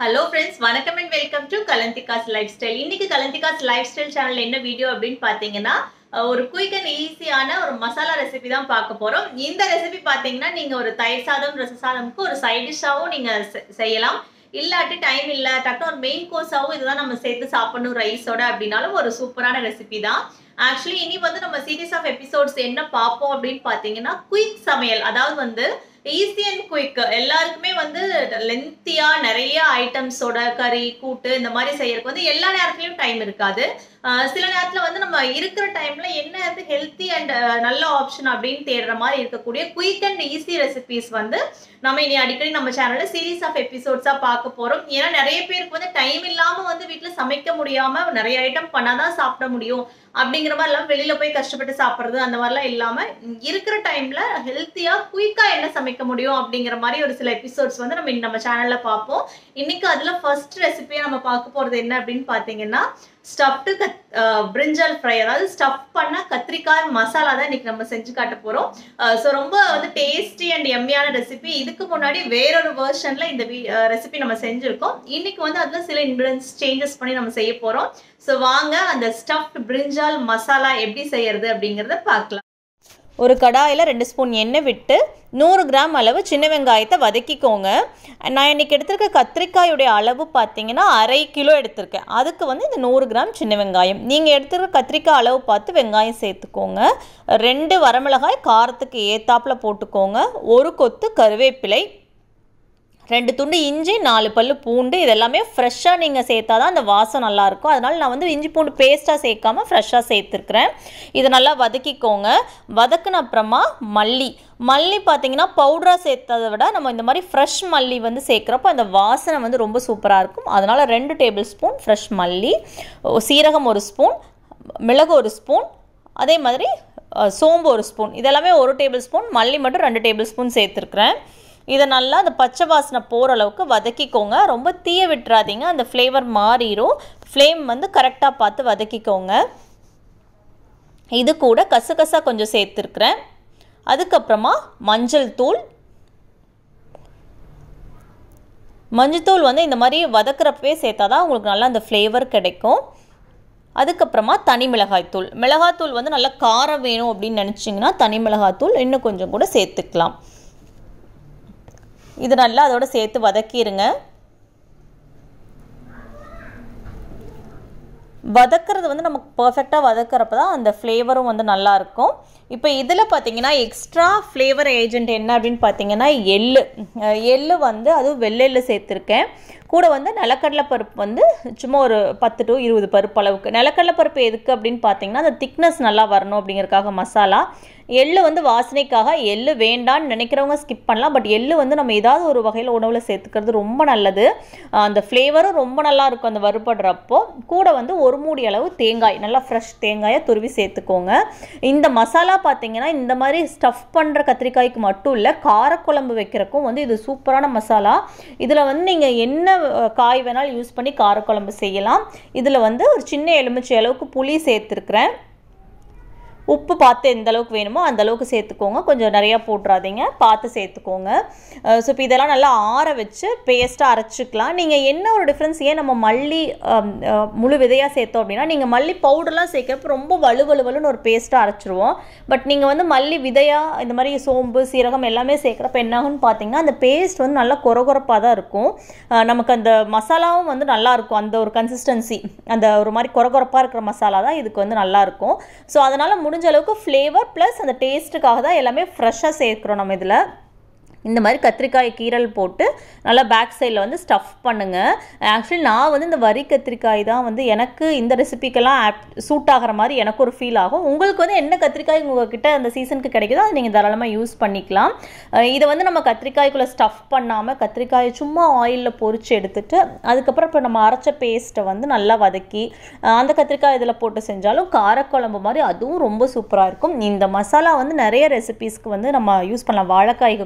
hello friends வணக்கம் and welcome to Kalanthikas life style இன்னைக்கு Kalanthikas life style channel என்ன video அப்படின்னு பார்த்தீங்கன்னா அஹ், ஒரு குயிக் அண்ட் ஈஸியான ஒரு மசாலா ரெசிபி தான் பார்க்க போறோம் இந்த ரெசிபி பார்த்தீங்கன்னா நீங்க ஒரு தயிர் சாதம் ரச சாதம்க்கு ஒரு சைட் டிஷ்ஷாகவும் நீங்க செ- செய்யலாம் இல்லாட்டி டைம் இல்ல டக்குனு ஒரு மெயின் கோர்ஸாகவும் இதுதான் நம்ம சேர்த்து சாப்பிடணும் ரைஸோட அப்படின்னாலும் ஒரு சூப்பரான ரெசிபி தான் ஆக்சுவலி இனி வந்து நம்ம சீரீஸ் ஆஃப் எபிசோட்ஸ் என்ன பார்ப்போம் அப்படின்னு பார்த்தீங்கன்னா குயிக் சமையல் அதாவது வந்து ஈஸி அண்ட் குயிக் எல்லாருக்குமே வந்து லென்த்தியா நிறைய ஐட்டம்ஸோட கறி கூட்டு இந்த மாதிரி செய்யறதுக்கு வந்து எல்லா நேரத்துலயும் டைம் இருக்காது ஆஹ் சில நேரத்துல வந்து நம்ம இருக்கிற டைம்ல என்ன வந்து ஹெல்த்தி அண்ட் நல்ல ஆப்ஷன் அப்படின்னு தேடுற மாதிரி இருக்கக்கூடிய குயிக் அண்ட் ஈஸி ரெசிபிஸ் வந்து நம்ம இனி அடிக்கடி நம்ம சேனல்ல சீரீஸ் ஆஃப் எபிசோட்ஸா பார்க்க போறோம் ஏன்னா நிறைய பேருக்கு வந்து டைம் இல்லாம வந்து வீட்ல சமைக்க முடியாம நிறைய ஐட்டம் பண்ணாதான் சாப்பிட முடியும் அப்படிங்கிற மாதிரி எல்லாம் வெளியில போய் கஷ்டப்பட்டு சாப்பிடுறது அந்த மாதிரிலாம் இல்லாம இருக்கிற டைம்ல ஹெல்த்தியா குயிக்கா என்ன சமைக்க முடியும் அப்படிங்கிற மாதிரி ஒரு சில எபிசோட்ஸ் வந்து நம்ம இன்னி நம்ம சேனல்ல பார்ப்போம் இன்னைக்கு அதுல ஃபர்ஸ்ட் ரெசிபியா நம்ம பார்க்க போறது என்ன அப்படின்னு பாத்தீங்கன்னா ஸ்டஃப்டு கத் பிரிஞ்சல் ஃப்ரை அதாவது ஸ்டஃப் பண்ண கத்திரிக்காய் மசாலா தான் இன்னைக்கு நம்ம செஞ்சு காட்ட போறோம் ஸோ ரொம்ப வந்து டேஸ்டி அண்ட் எம்மியான ரெசிபி இதுக்கு முன்னாடி வேறொரு வெர்ஷன்ல இந்த ரெசிபி நம்ம செஞ்சிருக்கோம் இன்னைக்கு வந்து அதுல சில இன்கிரீடியன்ஸ் சேஞ்சஸ் பண்ணி நம்ம செய்ய போறோம் ஸோ வாங்க அந்த ஸ்டஃப்ட் பிரிஞ்சால் மசாலா எப்படி செய்யறது அப்படிங்கறத பார்க்கலாம் ஒரு கடாயில் ரெண்டு ஸ்பூன் எண்ணெய் விட்டு நூறு கிராம் அளவு சின்ன வெங்காயத்தை வதக்கிக்கோங்க நான் இன்றைக்கி எடுத்திருக்க கத்திரிக்காயுடைய அளவு பார்த்தீங்கன்னா அரை கிலோ எடுத்திருக்கேன் அதுக்கு வந்து இந்த நூறு கிராம் சின்ன வெங்காயம் நீங்கள் எடுத்திருக்க கத்திரிக்காய் அளவு பார்த்து வெங்காயம் சேர்த்துக்கோங்க ரெண்டு வரமிளகாய் காரத்துக்கு ஏத்தாப்பில் போட்டுக்கோங்க ஒரு கொத்து கருவேப்பிலை ரெண்டு துண்டு இஞ்சி நாலு பல்லு பூண்டு இதெல்லாமே ஃப்ரெஷ்ஷாக நீங்கள் சேர்த்தா தான் அந்த வாசம் நல்லாயிருக்கும் அதனால் நான் வந்து இஞ்சி பூண்டு பேஸ்ட்டாக சேர்க்காம ஃப்ரெஷ்ஷாக சேர்த்துருக்குறேன் இதை நல்லா வதக்கிக்கோங்க வதக்குன அப்புறமா மல்லி மல்லி பார்த்தீங்கன்னா பவுடராக சேர்த்ததை விட நம்ம இந்த மாதிரி ஃப்ரெஷ் மல்லி வந்து சேர்க்குறப்போ அந்த வாசனை வந்து ரொம்ப சூப்பராக இருக்கும் அதனால் ரெண்டு டேபிள் ஸ்பூன் ஃப்ரெஷ் மல்லி ஓ, சீரகம் ஒரு ஸ்பூன் மிளகு ஒரு ஸ்பூன் அதே மாதிரி அஹ், சோம்பு ஒரு ஸ்பூன் இதெல்லாமே ஒரு டேபிள் ஸ்பூன் மல்லி மட்டும் ரெண்டு டேபிள் ஸ்பூன் சேர்த்துருக்குறேன் இதை நல்லா அந்த பச்சை வாசனை போகிற அளவுக்கு வதக்கிக்கோங்க ரொம்ப தீய விட்டுறாதீங்க அந்த ஃப்ளேவர் மாறிடும் ஃப்ளேம் வந்து கரெக்டாக பார்த்து வதக்கிக்கோங்க இது கூட கசகசா கொஞ்சம் சேர்த்துருக்குறேன் அதுக்கப்புறமா மஞ்சள் தூள் மஞ்சத்தூள் வந்து இந்த மாதிரி வதக்குறப்பவே சேர்த்தா தான் உங்களுக்கு நல்லா அந்த ஃப்ளேவர் கிடைக்கும் அதுக்கப்புறமா தனி மிளகாய்த்தூள் மிளகாய்த்தூள் வந்து நல்லா காரம் வேணும் அப்படின்னு நினச்சிங்கன்னா தனி மிளகாய்த்தூள் இன்னும் கொஞ்சம் கூட சேர்த்துக்கலாம் இது நல்லா அதோட சேர்த்து வதக்கிடுங்க வதக்கிறது வந்து நமக்கு பர்ஃபெக்டாக வதக்கிறப்ப தான் அந்த ஃப்ளேவரும் வந்து நல்லா இருக்கும் இப்போ இதில் பார்த்தீங்கன்னா எக்ஸ்ட்ரா ஃப்ளேவர் ஏஜென்ட் என்ன அப்படின்னு பார்த்தீங்கன்னா எள்ளு அஹ் எள்ளு வந்து அதுவும் வெள்ளெள்ளு சேர்த்துருக்கேன் கூட வந்து நிலக்கடலை பருப்பு வந்து சும்மா ஒரு பத்து டு இருபது பருப்பு அளவுக்கு நிலக்கடலை பருப்பு எதுக்கு அப்படின்னு பார்த்தீங்கன்னா அந்த திக்னஸ் நல்லா வரணும் அப்படிங்கறதுக்காக மசாலா எள்ளு வந்து வாசனைக்காக எள்ளு வேண்டான்னு நினைக்கிறவங்க ஸ்கிப் பண்ணலாம் பட் எள்ளு வந்து நம்ம ஏதாவது ஒரு வகையில் உணவில் சேர்த்துக்கிறது ரொம்ப நல்லது அஹ் அந்த ஃப்ளேவரும் ரொம்ப நல்லா இருக்கும் அந்த வறுபடுறப்போ கூட வந்து ஒரு மூடி அளவு தேங்காய் நல்லா ஃப்ரெஷ் தேங்காயை துருவி சேர்த்துக்கோங்க இந்த மசாலா பார்த்தீங்கன்னா இந்த மாதிரி ஸ்டஃப் பண்ணுற கத்திரிக்காய்க்கு மட்டும் இல்லை காரக்குழம்பு வைக்கிறக்கும் வந்து இது சூப்பரான மசாலா இதில் வந்து நீங்கள் என்ன அஹ், காய் வேணாலும் யூஸ் பண்ணி காரக்குழம்பு செய்யலாம் இதில் வந்து ஒரு சின்ன எலுமிச்சை அளவுக்கு புளி சேர்த்துருக்குறேன் உப்பு பார்த்து எந்த அளவுக்கு வேணுமோ அந்த அளவுக்கு சேர்த்துக்கோங்க கொஞ்சம் நிறையா போட்டுறாதீங்க பார்த்து சேர்த்துக்கோங்க ஸோ இப்போ இதெல்லாம் நல்லா ஆற வச்சு பேஸ்ட்டாக அரைச்சிக்கலாம் நீங்கள் என்ன ஒரு டிஃப்ரென்ஸ் ஏன் நம்ம மல்லி அம், அஹ், முழு விதையாக சேர்த்தோம் அப்படின்னா நீங்கள் மல்லி பவுடர்லாம் சேர்க்குறப்ப ரொம்ப வலு வலுவலுன்னு ஒரு பேஸ்ட்டாக அரைச்சிருவோம் பட் நீங்கள் வந்து மல்லி விதையாக இந்த மாதிரி சோம்பு சீரகம் எல்லாமே சேர்க்குறப்ப என்ன ஆகும்னு பார்த்தீங்கன்னா அந்த பேஸ்ட் வந்து நல்லா கொரகொரப்பாக தான் இருக்கும் அஹ், நமக்கு அந்த மசாலாவும் வந்து நல்லா இருக்கும் அந்த ஒரு கன்சிஸ்டன்சி அந்த ஒரு மாதிரி கொரகொரப்பாக இருக்கிற மசாலா தான் இதுக்கு வந்து நல்லா இருக்கும் ஸோ அதனால் முடிஞ்ச அளவுக்கு ஃப்ளேவர் ப்ளஸ் அந்த டேஸ்ட்டுக்காக தான் எல்லாமே ஃப்ரெஷ்ஷாக சேர்க்குறோம் நம்ம இதில் இந்த மாதிரி கத்திரிக்காய் கீரல் போட்டு நல்லா பேக் சைடில் வந்து ஸ்டஃப் பண்ணுங்கள் ஆக்சுவலி நான் வந்து இந்த வரி கத்திரிக்காய் தான் வந்து எனக்கு இந்த ரெசிபிக்கெல்லாம் ஆப் சூட் ஆகிற மாதிரி எனக்கு ஒரு ஃபீல் ஆகும் உங்களுக்கு வந்து என்ன கத்திரிக்காய் உங்ககிட்ட அந்த சீசனுக்கு கிடைக்குதோ அதை நீங்கள் தாராளமாக யூஸ் பண்ணிக்கலாம் அஹ் இதை வந்து நம்ம கத்திரிக்காய்க்குள்ளே ஸ்டஃப் பண்ணாமல் கத்திரிக்காயை சும்மா ஆயிலில் பொரிச்சு எடுத்துட்டு அதுக்கப்புறம் இப்போ நம்ம அரைச்ச பேஸ்ட்டை வந்து நல்லா வதக்கி அஹ் அந்த கத்திரிக்காய் இதில் போட்டு செஞ்சாலும் காரக்குழம்பு மாதிரி அதுவும் ரொம்ப சூப்பராக இருக்கும் இந்த மசாலா வந்து நிறைய ரெசிபீஸ்க்கு வந்து நம்ம யூஸ் பண்ணலாம் வாழைக்காய்க்கு கூட இது யூஸ்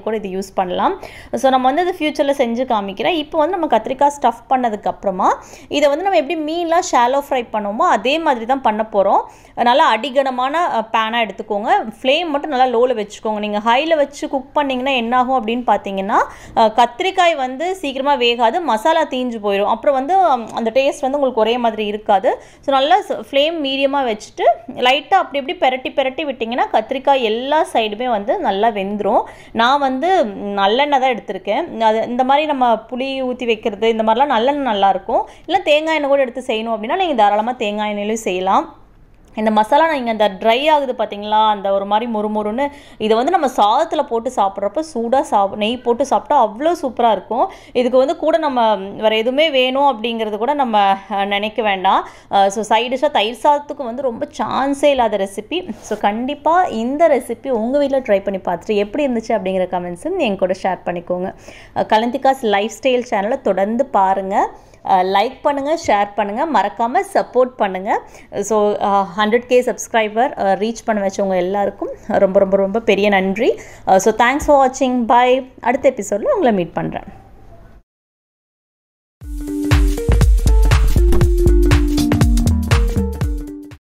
யூஸ் பண்ணலாம் ஸோ நம்ம வந்து அது ஃப்யூச்சரில் செஞ்சு காமிக்கிறேன் இப்போ வந்து நம்ம கத்திரிக்காய் ஸ்டஃப் பண்ணதுக்கப்புறமா இதை வந்து நம்ம எப்படி மீன்லாம் ஷாலோ ஃப்ரை பண்ணுவோமோ அதே மாதிரி தான் பண்ண போகிறோம் நல்லா அடிகனமான பேனாக எடுத்துக்கோங்க ஃப்ளேம் மட்டும் நல்லா லோவில் வச்சுக்கோங்க நீங்கள் ஹையில் வச்சு குக் பண்ணிங்கன்னா என்னாகும் அப்படின்னு பார்த்தீங்கன்னா அஹ், கத்திரிக்காய் வந்து சீக்கிரமாக வேகாது மசாலா தீஞ்சு போயிடும் அப்புறம் வந்து அம், அந்த டேஸ்ட் வந்து உங்களுக்கு ஒரே மாதிரி இருக்காது ஸோ நல்லா ஃப்ளேம் மீடியமாக வச்சுட்டு லைட்டாக அப்படி இப்படி பெரட்டி பெரட்டி விட்டிங்கன்னா கத்திரிக்காய் எல்லா சைடுமே வந்து நல்லா வெந்துடும் நான் வந்து நல்லெண்ணெய் தான் எடுத்திருக்கேன் அது இந்த மாதிரி நம்ம புளி ஊற்றி வைக்கிறது இந்த மாதிரிலாம் நல்லெண்ணெய் நல்லாயிருக்கும் இல்லை தேங்காய் எண்ணெய் கூட எடுத்து செய்யணும் அப்படின்னா நீங்கள் தாராளமாக தேங்காய் எண்ணெயிலையும் செய்யலாம் இந்த மசாலா நீங்கள் அந்த ட்ரை ஆகுது பார்த்தீங்களா அந்த ஒரு மாதிரி முறுமுறுன்னு இதை வந்து நம்ம சாதத்தில் போட்டு சாப்பிட்றப்ப சூடாக சாப் நெய் போட்டு சாப்பிட்டா அவ்வளோ சூப்பராக இருக்கும் இதுக்கு வந்து கூட நம்ம வேறு எதுவுமே வேணும் அப்படிங்கிறது கூட நம்ம அஹ், நினைக்க வேண்டாம் ஸோ சைடிஷாக தயிர் சாதத்துக்கு வந்து ரொம்ப சான்ஸே இல்லாத ரெசிபி ஸோ கண்டிப்பாக இந்த ரெசிபி உங்கள் வீட்டில் ட்ரை பண்ணி பார்த்துட்டு எப்படி இருந்துச்சு அப்படிங்கிற கமெண்ட்ஸும் என் கூட ஷேர் பண்ணிக்கோங்க அஹ், கலந்திகாஸ் லைஃப் ஸ்டைல் சேனலை தொடர்ந்து பாருங்கள் லைக் பண்ணுங்கள் ஷேர் பண்ணுங்கள் மறக்காமல் சப்போர்ட் பண்ணுங்கள் so hundred K subscriber reach பண்ண வச்சவங்க எல்லாருக்கும் ரொம்ப ரொம்ப ரொம்ப பெரிய நன்றி ஸோ தேங்க்ஸ் ஃபார் வாட்சிங் பாய் அடுத்த எபிசோடில் உங்களை மீட் பண்ணுறேன்